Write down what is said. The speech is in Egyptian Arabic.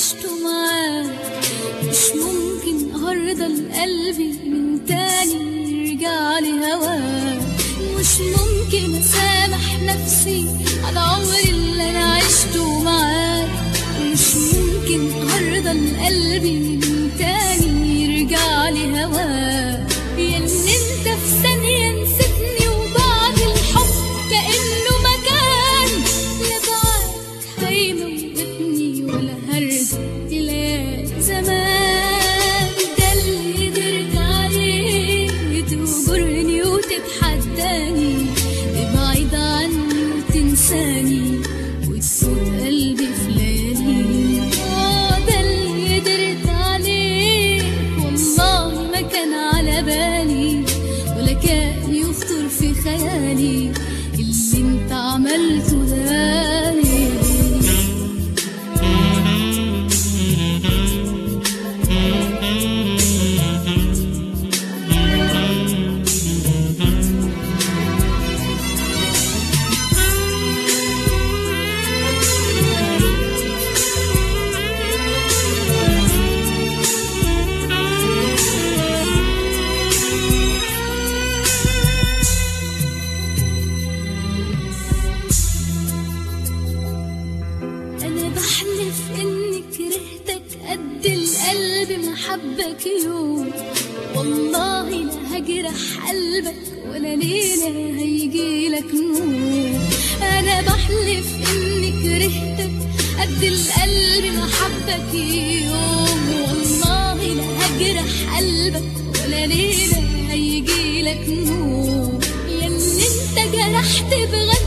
عشته معاك مش ممكن هرضى لقلبي من تاني يرجع لي هواك مش ممكن اسامح نفسي على عمري اللي انا عشته معاك مش ممكن هرضى لقلبي من تاني يرجع لي هواك يا ان انت في ثانية نسيتني وبعد الحب كأنه مكان لا بعدك هيموتني ولا هرجع إلى زمان ده اللي قدرت عليه تهجرني وتتحداني تبعد عني وتنساني وتفوت قلبي في ليالي آه ده اللي قدرت عليه والله ما كان على بالي ولا كان يخطر في خيالي اللي انت عملته ده ليه أنا بحلف إني كرهتك قد القلب ما حبك يوم والله لا هجرح قلبك ولا ليلة هيجيلك نور أنا بحلف إني كرهتك قد القلب ما حبك يوم والله لا هجرح قلبك ولا ليلة هيجيلك نور يا اللي انت جرحت بغد